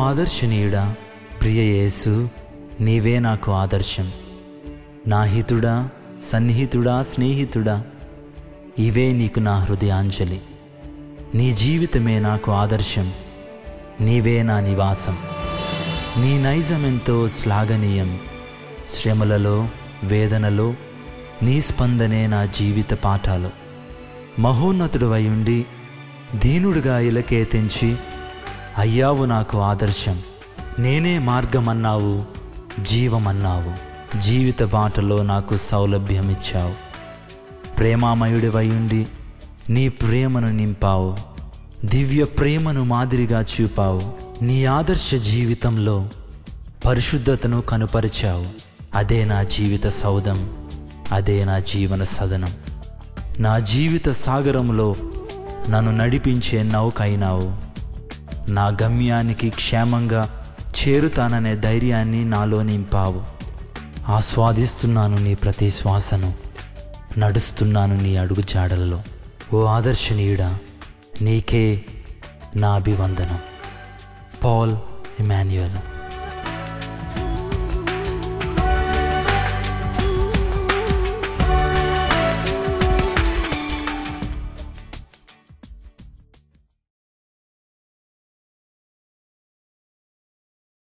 ఆదర్శనీయుడా ప్రియ యేసు నీవే నాకు ఆదర్శం నా హితుడా సన్నిహితుడా స్నేహితుడా ఇవే నీకు నా హృదయాంజలి నీ జీవితమే నాకు ఆదర్శం నీవే నా నివాసం నీ నైజమెంతో శ్లాఘనీయం శ్రమలలో వేదనలో నీ స్పందనే నా జీవిత పాఠాలు మహోన్నతుడువై ఉండి దీనుడుగా ఇలకే తెంచి అయ్యావు నాకు ఆదర్శం నేనే మార్గమన్నావు జీవమన్నావు జీవిత బాటలో నాకు సౌలభ్యమిచ్చావు ప్రేమామయుడివై ఉండి నీ ప్రేమను నింపావు దివ్య ప్రేమను మాదిరిగా చూపావు నీ ఆదర్శ జీవితంలో పరిశుద్ధతను కనుపరిచావు అదే నా జీవిత సౌధం అదే నా జీవన సదనం నా జీవిత సాగరంలో నన్ను నడిపించే నౌకైనావు నా గమ్యానికి క్షేమంగా చేరుతాననే ధైర్యాన్ని నాలో నింపావు ఆస్వాదిస్తున్నాను నీ ప్రతి శ్వాసను నడుస్తున్నాను నీ అడుగు జాడలలో ఓ ఆదర్శనీయుడా నీకే నా అభివందనం పాల్ ఇమాన్యుయల్